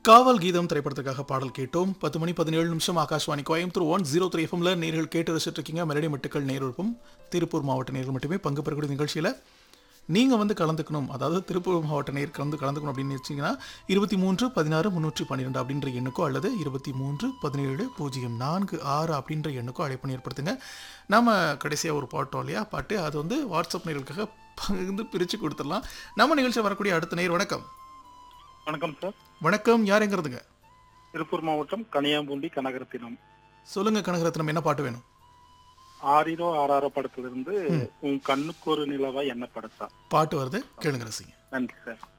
காவல் கீதம் திரைப்படத்துக்காக பாடல் கேட்டோம் பத்து மணி பதினேழு நிமிஷம் Akashvani Coimbatore one zero three எஃப்எம்ல நேர்கள் கேட்டு ரசிச்சுட்டு இருக்கீங்க மெலடி மட்டுக்கள் நேரிருப்பும் திருப்பூர் மாவட்ட நேர்கள் மட்டுமே பங்கு பெறக்கூடிய நிகழ்ச்சியில் நீங்கள் வந்து கலந்துக்கணும் அதாவது திருப்பூர் மாவட்ட நேருக்கு வந்து கலந்துக்கணும் அப்படின்னு வச்சிங்கன்னா இருபத்தி மூன்று பதினாறு முந்நூற்றி பன்னிரெண்டு அப்படின்ற எண்ணுக்கோ அல்லது இருபத்தி மூன்று பதினேழு பூஜ்ஜியம் நான்கு ஆறு அப்படின்ற எண்ணுக்கோ அழைப்பு ஏற்படுத்துங்க நம்ம கடைசியாக ஒரு பாட்டோம் இல்லையா பாட்டு அது வந்து வாட்ஸ்அப் நேர்களுக்காக பகிர்ந்து பிரித்து கொடுத்துடலாம் நம்ம நிகழ்ச்சியில் வரக்கூடிய அடுத்த நேர் வணக்கம் வணக்கம் சார் வணக்கம் யாருங்கிறதுங்க திருப்பூர் மாவட்டம் கனியாம்பூண்டி கனகரத்தினம் சொல்லுங்க கனகரத்னம் என்ன பாட்டு வேணும் ஆறிரோ ஆறாரோ படத்திலிருந்து உன் கண்ணுக்கு ஒரு நிலவா என்ன படத்தா பாட்டு வருது கேளுங்க ரசிங்க நன்றி சார்